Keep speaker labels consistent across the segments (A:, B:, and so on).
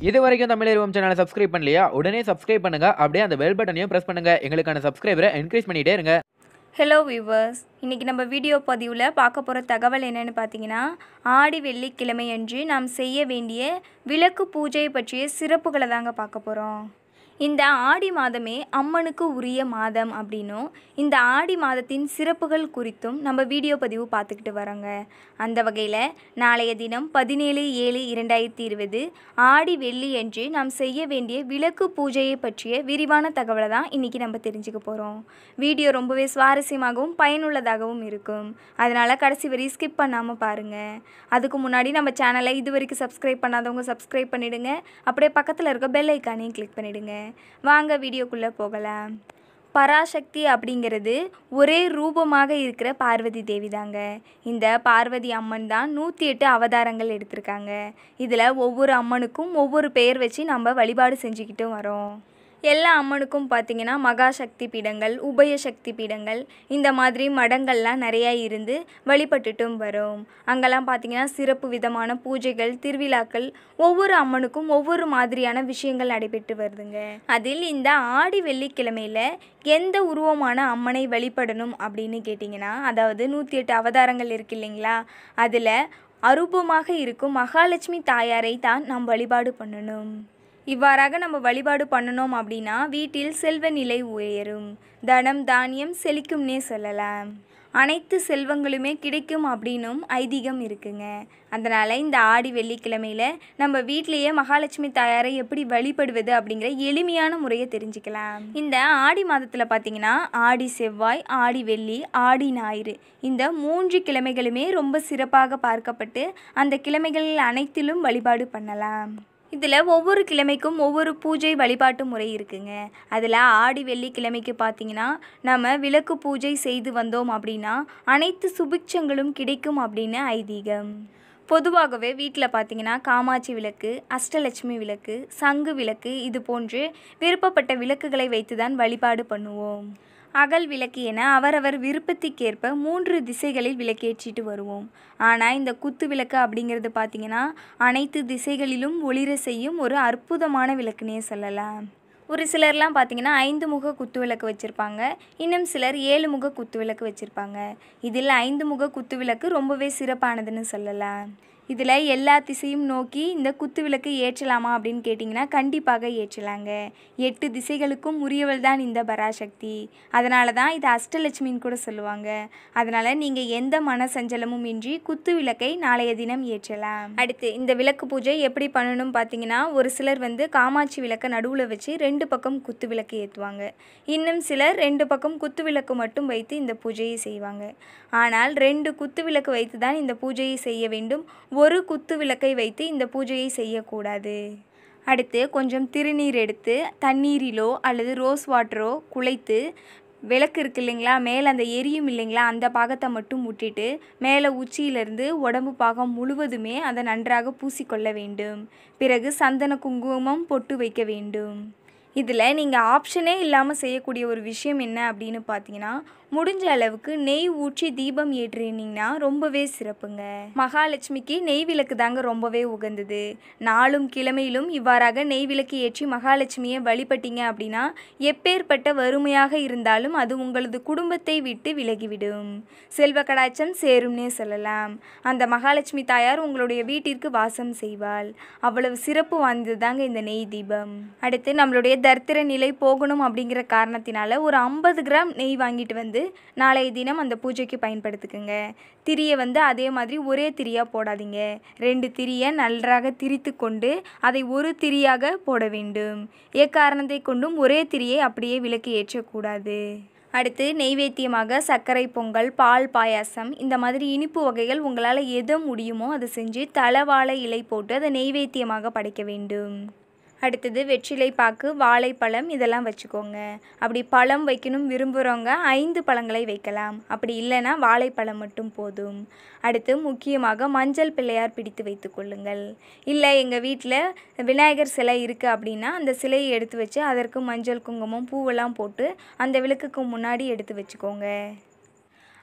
A: இது வரைக்கும் தமிழ் சேனலை சப்ஸ்கிரைப் பண்ணலையா உடனே சப்ஸ்கிரைப் பண்ணுங்க அப்படியே அந்த பெல் பட்டனையும் பிரஸ் பண்ணுங்க எங்களுக்கான சப்ஸ்கிரைபரை என்கரேஜ் பண்ணிட்டே இருங்க
B: ஹலோ வியூவர்ஸ் இன்றைக்கி நம்ம வீடியோ பதிவில் பார்க்க போகிற தகவல் என்னென்னு பார்த்தீங்கன்னா ஆடி வெள்ளிக்கிழமை அன்று நாம் செய்ய வேண்டிய விளக்கு பூஜை பற்றிய சிறப்புகளை தாங்க பார்க்க போகிறோம் இந்த ஆடி மாதமே அம்மனுக்கு உரிய மாதம் அப்படின்னும் இந்த ஆடி மாதத்தின் சிறப்புகள் குறித்தும் நம்ம வீடியோ பதிவு பார்த்துக்கிட்டு வரோங்க அந்த வகையில் நாளைய தினம் பதினேழு ஏழு இரண்டாயிரத்தி இருபது ஆடி வெள்ளி அன்று நாம் செய்ய வேண்டிய விளக்கு பூஜையை பற்றிய விரிவான தகவலை தான் இன்றைக்கி நம்ம தெரிஞ்சுக்க போகிறோம் வீடியோ ரொம்பவே சுவாரஸ்யமாகவும் பயனுள்ளதாகவும் இருக்கும் அதனால் கடைசி வரை ஸ்கிப் பண்ணாமல் பாருங்கள் அதுக்கு முன்னாடி நம்ம சேனலை இது வரைக்கும் சப்ஸ்கிரைப் பண்ணாதவங்க சப்ஸ்கிரைப் பண்ணிவிடுங்க அப்படியே பக்கத்தில் இருக்க பெல் ஐக்கானையும் கிளிக் பண்ணிவிடுங்க வாங்க வீடியோக்குள்ளே போகலாம் பராசக்தி அப்படிங்கிறது ஒரே ரூபமாக இருக்கிற பார்வதி தேவி தாங்க இந்த பார்வதி அம்மன் தான் நூற்றி எட்டு அவதாரங்கள் எடுத்திருக்காங்க இதில் ஒவ்வொரு அம்மனுக்கும் ஒவ்வொரு பெயர் வச்சு நம்ம வழிபாடு செஞ்சுக்கிட்டும் வரோம் எல்லா அம்மனுக்கும் பார்த்திங்கன்னா மகா சக்தி பீடங்கள் உபய சக்தி பீடங்கள் இந்த மாதிரி மடங்கள்லாம் நிறையா இருந்து வழிபட்டுட்டும் வரும் அங்கெல்லாம் பார்த்திங்கன்னா சிறப்பு விதமான பூஜைகள் திருவிழாக்கள் ஒவ்வொரு அம்மனுக்கும் ஒவ்வொரு மாதிரியான விஷயங்கள் நடைபெற்று வருதுங்க அதில் இந்த ஆடி வெள்ளிக்கிழமையில் எந்த உருவமான அம்மனை வழிபடணும் அப்படின்னு கேட்டிங்கன்னா அதாவது நூற்றி எட்டு அவதாரங்கள் இருக்கு இல்லைங்களா அதில் அரூபமாக இருக்கும் மகாலட்சுமி தாயாரை தான் நாம் வழிபாடு பண்ணணும் இவ்வாறாக நம்ம வழிபாடு பண்ணணும் அப்படின்னா வீட்டில் செல்வ நிலை உயரும் தனம் தானியம் செழிக்கும்னே சொல்லலாம் அனைத்து செல்வங்களுமே கிடைக்கும் அப்படின்னும் ஐதீகம் இருக்குங்க அதனால் இந்த ஆடி வெள்ளிக்கிழமையில் நம்ம வீட்டிலேயே மகாலட்சுமி தாயாரை எப்படி வழிபடுவது அப்படிங்கிற எளிமையான முறையை தெரிஞ்சுக்கலாம் இந்த ஆடி மாதத்தில் பார்த்தீங்கன்னா ஆடி செவ்வாய் ஆடி வெள்ளி ஆடி ஞாயிறு இந்த மூன்று கிழமைகளுமே ரொம்ப சிறப்பாக பார்க்கப்பட்டு அந்த கிழமைகள் அனைத்திலும் வழிபாடு பண்ணலாம் இதில் ஒவ்வொரு கிழமைக்கும் ஒவ்வொரு பூஜை வழிபாட்டு முறை இருக்குங்க அதில் ஆடி வெள்ளிக்கிழமைக்கு பார்த்தீங்கன்னா நம்ம விளக்கு பூஜை செய்து வந்தோம் அப்படின்னா அனைத்து சுபிக்ஷங்களும் கிடைக்கும் அப்படின்னு ஐதீகம் பொதுவாகவே வீட்டில் பார்த்தீங்கன்னா காமாட்சி விளக்கு அஷ்டலட்சுமி விளக்கு சங்கு விளக்கு இது போன்று விருப்பப்பட்ட விளக்குகளை வைத்து தான் வழிபாடு பண்ணுவோம் அகல் விளக்கு என அவரவர் விருப்பத்திற்கேற்ப மூன்று திசைகளில் விளக்கேற்றிட்டு வருவோம் ஆனால் இந்த குத்து விளக்கு அப்படிங்கிறது பார்த்திங்கன்னா அனைத்து திசைகளிலும் ஒளிர செய்யும் ஒரு அற்புதமான விளக்குனே சொல்லலாம் ஒரு சிலர்லாம் பார்த்தீங்கன்னா ஐந்து முக குத்து விளக்கு வச்சுருப்பாங்க இன்னும் சிலர் ஏழு முக குத்து விளக்கு வச்சுருப்பாங்க இதில் ஐந்து முக குத்து விளக்கு ரொம்பவே சிறப்பானதுன்னு சொல்லலாம் இதில் எல்லா திசையும் நோக்கி இந்த குத்து விளக்கு ஏற்றலாமா அப்படின்னு கேட்டிங்கன்னா கண்டிப்பாக ஏற்றலாங்க எட்டு திசைகளுக்கும் உரியவள் தான் இந்த பராசக்தி அதனால தான் இது அஷ்டலட்சுமின்னு கூட சொல்லுவாங்க அதனால் நீங்கள் எந்த மன சஞ்சலமும் இன்றி குத்து விளக்கை நாளைய தினம் ஏற்றலாம் அடுத்து இந்த விளக்கு பூஜை எப்படி பண்ணணும் பார்த்தீங்கன்னா ஒரு சிலர் வந்து காமாட்சி விளக்கை நடுவில் வச்சு ரெண்டு பக்கம் குத்து விளக்கு ஏற்றுவாங்க இன்னும் சிலர் ரெண்டு பக்கம் குத்து விளக்கு மட்டும் வைத்து இந்த பூஜையை செய்வாங்க ஆனால் ரெண்டு குத்து விளக்கு வைத்து தான் இந்த பூஜையை செய்ய வேண்டும் ஒரு குத்து விளக்கை வைத்து இந்த பூஜையை செய்யக்கூடாது அடுத்து கொஞ்சம் திருநீர் எடுத்து தண்ணீரிலோ அல்லது ரோஸ் வாட்டரோ குழைத்து விளக்கு இருக்கு இல்லைங்களா மேலே அந்த எரியும் இல்லைங்களா அந்த பாகத்தை மட்டும் விட்டுட்டு மேலே உச்சியிலிருந்து உடம்பு பாகம் முழுவதுமே அதை நன்றாக பூசிக்கொள்ள வேண்டும் பிறகு சந்தன குங்குமம் பொட்டு வைக்க வேண்டும் இதில் நீங்கள் ஆப்ஷனே இல்லாமல் செய்யக்கூடிய ஒரு விஷயம் என்ன அப்படின்னு பார்த்தீங்கன்னா முடிஞ்ச அளவுக்கு நெய் ஊற்றி தீபம் ஏற்றினீங்கன்னா ரொம்பவே சிறப்புங்க மகாலட்சுமிக்கு நெய் விளக்கு தாங்க ரொம்பவே உகந்தது நாளும் கிழமையிலும் இவ்வாறாக நெய் விளக்கு ஏற்றி மகாலட்சுமியை வழிபட்டீங்க அப்படின்னா எப்பேற்பட்ட வறுமையாக இருந்தாலும் அது உங்களது குடும்பத்தை விட்டு விலகிவிடும் செல்வ கடாச்சம் சேரும்னே சொல்லலாம் அந்த மகாலட்சுமி தாயார் உங்களுடைய வீட்டிற்கு வாசம் செய்வாள் அவ்வளவு சிறப்பு வாய்ந்தது தாங்க இந்த நெய் தீபம் அடுத்து நம்மளுடைய தரித்திர நிலை போகணும் அப்படிங்கிற காரணத்தினால ஒரு ஐம்பது கிராம் நெய் வாங்கிட்டு வந்து நாளைய தினம் அந்த பூஜைக்கு பயன்படுத்திக்கோங்க திரியை வந்து அதே மாதிரி ஒரே திரியாக போடாதீங்க ரெண்டு திரியை நன்றாக திரித்து கொண்டு அதை ஒரு திரியாக போட வேண்டும் எக்காரணத்தை கொண்டும் ஒரே திரியை அப்படியே விளக்கு ஏற்றக்கூடாது அடுத்து நெய்வேத்தியமாக சர்க்கரை பொங்கல் பால் பாயாசம் இந்த மாதிரி இனிப்பு வகைகள் உங்களால் எது முடியுமோ அதை செஞ்சு தளவாழை இலை போட்டு அதை நெய்வேத்தியமாக படைக்க வேண்டும் அடுத்தது வெற்றிலை பாக்கு வாழைப்பழம் இதெல்லாம் வச்சுக்கோங்க அப்படி பழம் வைக்கணும் விரும்புகிறவங்க ஐந்து பழங்களை வைக்கலாம் அப்படி இல்லைன்னா வாழைப்பழம் மட்டும் போதும் அடுத்து முக்கியமாக மஞ்சள் பிள்ளையார் பிடித்து வைத்து கொள்ளுங்கள் இல்லை எங்கள் வீட்டில் விநாயகர் சிலை இருக்குது அப்படின்னா அந்த சிலையை எடுத்து வச்சு அதற்கு மஞ்சள் குங்குமம் பூவெல்லாம் போட்டு அந்த விளக்குக்கு முன்னாடி எடுத்து வச்சுக்கோங்க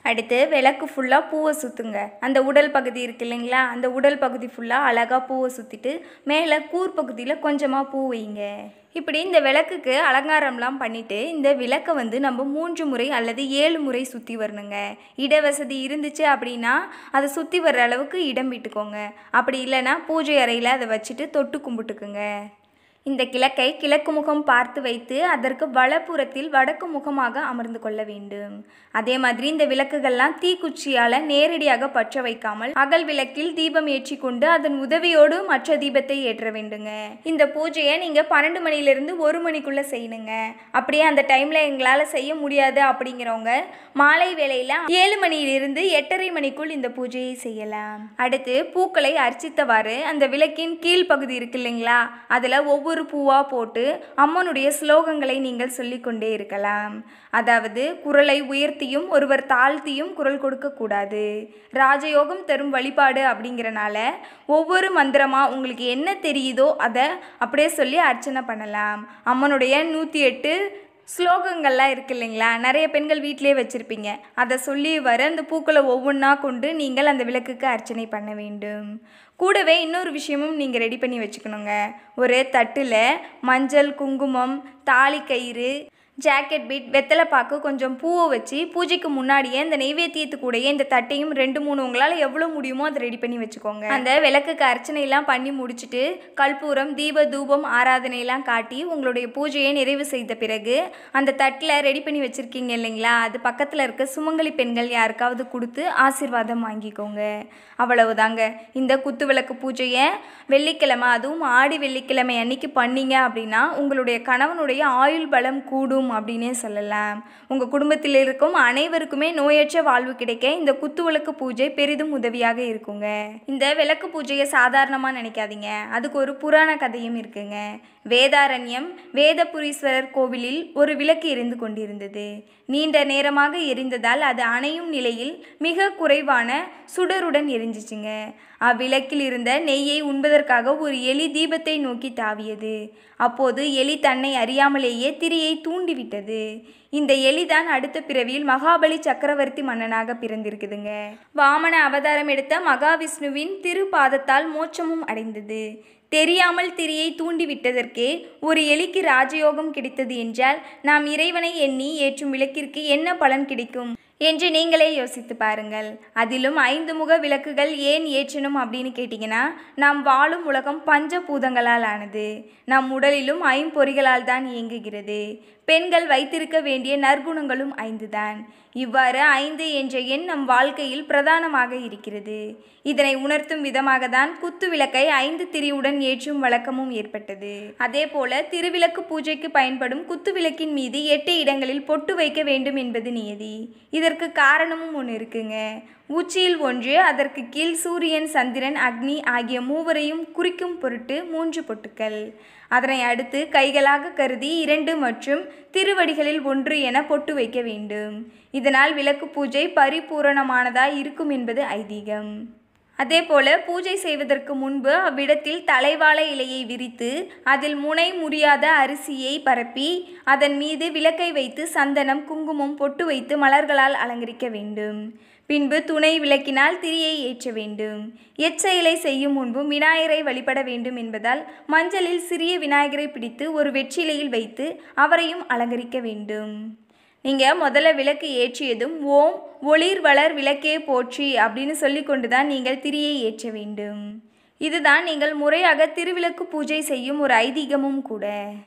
B: அடுத்து விளக்கு ஃபுல்லாக பூவை சுற்றுங்க அந்த உடல் பகுதி இருக்கு இல்லைங்களா அந்த உடல் பகுதி ஃபுல்லாக அழகாக பூவை சுற்றிட்டு மேலே கூர் பகுதியில் கொஞ்சமாக பூ வைங்க இப்படி இந்த விளக்குக்கு அலங்காரம்லாம் பண்ணிவிட்டு இந்த விளக்கை வந்து நம்ம மூன்று முறை அல்லது ஏழு முறை சுற்றி வரணுங்க இட வசதி இருந்துச்சு அப்படின்னா அதை சுற்றி வர்ற அளவுக்கு இடம் விட்டுக்கோங்க அப்படி இல்லைன்னா பூஜை அறையில் அதை வச்சுட்டு தொட்டு கும்பிட்டுக்குங்க இந்த கிழக்கை கிழக்கு முகம் பார்த்து வைத்து அதற்கு வலப்புறத்தில் வடக்கு முகமாக அமர்ந்து கொள்ள வேண்டும் அதே மாதிரி இந்த விளக்குகள்லாம் தீக்குச்சியால் நேரடியாக பற்ற வைக்காமல் அகல் விளக்கில் தீபம் ஏற்றி கொண்டு அதன் உதவியோடு மற்ற தீபத்தை ஏற்ற வேண்டுங்க இந்த பூஜையை நீங்கள் பன்னெண்டு மணிலேருந்து ஒரு மணிக்குள்ளே செய்யணுங்க அப்படியே அந்த டைமில் எங்களால் செய்ய முடியாது அப்படிங்கிறவங்க மாலை வேளையில் ஏழு மணியிலிருந்து எட்டரை மணிக்குள் இந்த பூஜையை செய்யலாம் அடுத்து பூக்களை அர்ச்சித்தவாறு அந்த விளக்கின் கீழ் பகுதி இருக்கு இல்லைங்களா அதில் ஒவ்வொரு பூவாக போட்டு அம்மனுடைய ஸ்லோகங்களை நீங்கள் சொல்லிக்கொண்டே இருக்கலாம் அதாவது குரலை உயர்த்தியும் ஒருவர் தாழ்த்தியும் குரல் கொடுக்கக்கூடாது ராஜயோகம் தரும் வழிபாடு அப்படிங்கிறனால ஒவ்வொரு மந்திரமாக உங்களுக்கு என்ன தெரியுதோ அதை அப்படியே சொல்லி அர்ச்சனை பண்ணலாம் அம்மனுடைய நூற்றி எட்டு ஸ்லோகங்கள்லாம் இருக்கு இல்லைங்களா நிறைய பெண்கள் வீட்டிலே வச்சுருப்பீங்க அதை சொல்லி வர அந்த பூக்களை ஒவ்வொன்றா கொண்டு நீங்கள் அந்த விளக்குக்கு அர்ச்சனை பண்ண வேண்டும் கூடவே இன்னொரு விஷயமும் நீங்கள் ரெடி பண்ணி வச்சுக்கணுங்க ஒரு தட்டில் மஞ்சள் குங்குமம் தாலி கயிறு ஜாக்கெட் பீட் வெத்தலை பாக்கு கொஞ்சம் பூவை வச்சு பூஜைக்கு முன்னாடியே இந்த நெய்வேத்தியத்து கூடயே இந்த தட்டையும் ரெண்டு மூணு உங்களால் எவ்வளோ முடியுமோ அதை ரெடி பண்ணி வச்சுக்கோங்க அந்த விளக்குக்கு அர்ச்சனையெல்லாம் பண்ணி முடிச்சுட்டு கற்பூரம் தீப தூபம் ஆராதனையெல்லாம் காட்டி உங்களுடைய பூஜையை நிறைவு செய்த பிறகு அந்த தட்டில் ரெடி பண்ணி வச்சுருக்கீங்க இல்லைங்களா அது பக்கத்தில் இருக்க சுமங்கலி பெண்கள் யாருக்காவது கொடுத்து ஆசீர்வாதம் வாங்கிக்கோங்க அவ்வளவுதாங்க இந்த குத்து விளக்கு பூஜையை வெள்ளிக்கிழமை அதுவும் ஆடி வெள்ளிக்கிழமை அன்னைக்கு பண்ணீங்க அப்படின்னா உங்களுடைய கணவனுடைய ஆயுள் பலம் கூடும் அப்படின்னே சொல்லலாம் உங்கள் குடும்பத்தில் இருக்கும் அனைவருக்குமே நோயற்ற வாழ்வு கிடைக்க இந்த குத்து விளக்கு பூஜை பெரிதும் உதவியாக இருக்குங்க இந்த விளக்கு பூஜையை சாதாரணமாக நினைக்காதீங்க அதுக்கு ஒரு புராண கதையும் இருக்குங்க வேதாரண்யம் வேதபுரீஸ்வரர் கோவிலில் ஒரு விளக்கு எரிந்து கொண்டிருந்தது நீண்ட நேரமாக எரிந்ததால் அது அணையும் நிலையில் மிக குறைவான சுடருடன் எரிஞ்சிச்சுங்க அவ்விளக்கில் இருந்த நெய்யை உண்பதற்காக ஒரு எலி தீபத்தை நோக்கி தாவியது அப்போது எலி தன்னை அறியாமலேயே திரியை தூண்டிவிட்டது இந்த எலிதான் அடுத்த பிறவியில் மகாபலி சக்கரவர்த்தி மன்னனாக பிறந்திருக்குதுங்க வாமன அவதாரம் எடுத்த மகாவிஷ்ணுவின் திருப்பாதத்தால் மோட்சமும் அடைந்தது தெரியாமல் திரியை தூண்டிவிட்டதற்கே ஒரு எலிக்கு ராஜயோகம் கிடைத்தது என்றால் நாம் இறைவனை எண்ணி ஏற்றும் விளக்கிற்கு என்ன பலன் கிடைக்கும் என்று நீங்களே யோசித்து பாருங்கள் அதிலும் ஐந்து முக விளக்குகள் ஏன் ஏற்றணும் அப்படின்னு கேட்டிங்கன்னா நாம் வாழும் உலகம் பஞ்சபூதங்களால் ஆனது நம் உடலிலும் ஐம்பொறிகளால் தான் இயங்குகிறது பெண்கள் வைத்திருக்க வேண்டிய நற்குணங்களும் ஐந்துதான் இவ்வாறு ஐந்து என்ற எண் நம் வாழ்க்கையில் பிரதானமாக இருக்கிறது இதனை உணர்த்தும் விதமாக தான் குத்து விளக்கை ஐந்து திரியுடன் ஏற்றும் வழக்கமும் ஏற்பட்டது அதே போல திருவிளக்கு பூஜைக்கு பயன்படும் குத்து விளக்கின் மீது எட்டு இடங்களில் பொட்டு வைக்க வேண்டும் என்பது நியதி இதற்கு காரணமும் ஒன்று இருக்குங்க உச்சியில் ஒன்று அதற்கு கீழ் சூரியன் சந்திரன் அக்னி ஆகிய மூவரையும் குறிக்கும் பொருட்டு மூன்று பொட்டுக்கள் அதனை அடுத்து கைகளாக கருதி இரண்டு மற்றும் திருவடிகளில் ஒன்று என பொட்டு வைக்க வேண்டும் இதனால் விளக்கு பூஜை பரிபூரணமானதாய் இருக்கும் என்பது ஐதீகம் அதே போல பூஜை செய்வதற்கு முன்பு அவ்விடத்தில் தலைவாழை இலையை விரித்து அதில் முனை முறியாத அரிசியை பரப்பி அதன் மீது விளக்கை வைத்து சந்தனம் குங்குமம் பொட்டு வைத்து மலர்களால் அலங்கரிக்க வேண்டும் பின்பு துணை விளக்கினால் திரியை ஏற்ற வேண்டும் எச்செயலை செய்யும் முன்பும் விநாயகரை வழிபட வேண்டும் என்பதால் மஞ்சளில் சிறிய விநாயகரை பிடித்து ஒரு வெற்றிலையில் வைத்து அவரையும் அலங்கரிக்க வேண்டும் நீங்கள் முதல்ல விளக்கு ஏற்றியதும் ஓம் ஒளிர் வளர் விளக்கே போற்றி அப்படின்னு சொல்லிக்கொண்டு தான் நீங்கள் திரியை ஏற்ற வேண்டும் இதுதான் நீங்கள் முறையாக திருவிளக்கு பூஜை செய்யும் ஒரு ஐதீகமும் கூட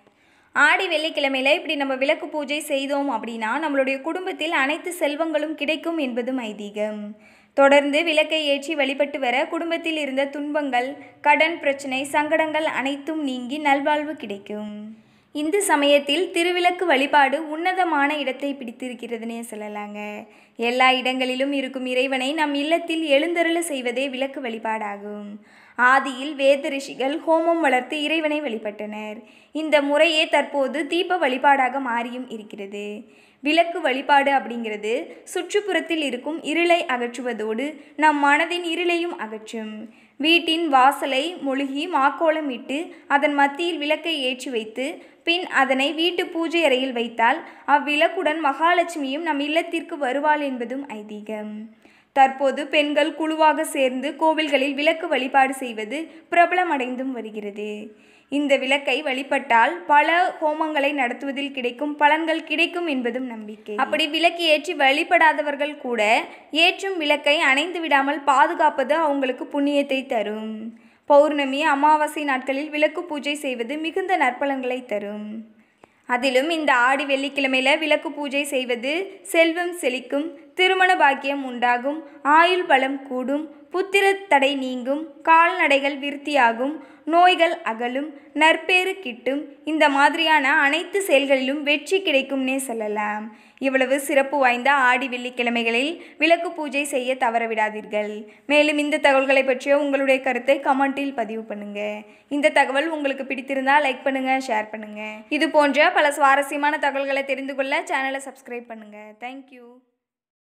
B: ஆடி வெள்ளிக்கிழமையில் இப்படி நம்ம விளக்கு பூஜை செய்தோம் அப்படின்னா நம்மளுடைய குடும்பத்தில் அனைத்து செல்வங்களும் கிடைக்கும் என்பதும் ஐதீகம் தொடர்ந்து விளக்கை ஏற்றி வழிபட்டு வர குடும்பத்தில் இருந்த துன்பங்கள் கடன் பிரச்சனை சங்கடங்கள் அனைத்தும் நீங்கி நல்வாழ்வு கிடைக்கும் இந்து சமயத்தில் திருவிளக்கு வழிபாடு உன்னதமான இடத்தை பிடித்திருக்கிறதுனே சொல்லலாங்க எல்லா இடங்களிலும் இருக்கும் இறைவனை நம் இல்லத்தில் எழுந்தருள செய்வதே விளக்கு வழிபாடாகும் ஆதியில் வேத ரிஷிகள் ஹோமம் வளர்த்து இறைவனை வழிபட்டனர் இந்த முறையே தற்போது தீப வழிபாடாக மாறியும் இருக்கிறது விளக்கு வழிபாடு அப்படிங்கிறது சுற்றுப்புறத்தில் இருக்கும் இருளை அகற்றுவதோடு நம் மனதின் இருளையும் அகற்றும் வீட்டின் வாசலை மொழுகி மாக்கோலமிட்டு அதன் மத்தியில் விளக்கை ஏற்றி வைத்து பின் அதனை வீட்டு பூஜை அறையில் வைத்தால் அவ்விளக்குடன் மகாலட்சுமியும் நம் இல்லத்திற்கு வருவாள் என்பதும் ஐதீகம் தற்போது பெண்கள் குழுவாக சேர்ந்து கோவில்களில் விளக்கு வழிபாடு செய்வது பிரபலமடைந்தும் வருகிறது இந்த விளக்கை வழிபட்டால் பல ஹோமங்களை நடத்துவதில் கிடைக்கும் பலன்கள் கிடைக்கும் என்பதும் நம்பிக்கை அப்படி விளக்கு ஏற்றி வழிபடாதவர்கள் கூட ஏற்றும் விளக்கை அணைந்து விடாமல் பாதுகாப்பது அவங்களுக்கு புண்ணியத்தை தரும் பௌர்ணமி அமாவாசை நாட்களில் விளக்கு பூஜை செய்வது மிகுந்த நற்பலன்களை தரும் அதிலும் இந்த ஆடி வெள்ளிக்கிழமையில் விளக்கு பூஜை செய்வது செல்வம் செழிக்கும் திருமண பாக்கியம் உண்டாகும் ஆயுள் பலம் கூடும் புத்திர தடை நீங்கும் கால்நடைகள் விருத்தியாகும் நோய்கள் அகலும் நற்பேறு கிட்டும் இந்த மாதிரியான அனைத்து செயல்களிலும் வெற்றி கிடைக்கும்னே சொல்லலாம் இவ்வளவு சிறப்பு வாய்ந்த ஆடி வெள்ளிக்கிழமைகளில் விளக்கு பூஜை செய்ய தவறவிடாதீர்கள் மேலும் இந்த தகவல்களை பற்றிய உங்களுடைய கருத்தை கமெண்டில் பதிவு பண்ணுங்க இந்த தகவல் உங்களுக்கு பிடித்திருந்தால் லைக் பண்ணுங்க ஷேர் பண்ணுங்க இது போன்ற பல சுவாரஸ்யமான தகவல்களை தெரிந்து கொள்ள சேனலை சப்ஸ்கிரைப் பண்ணுங்க தேங்க்யூ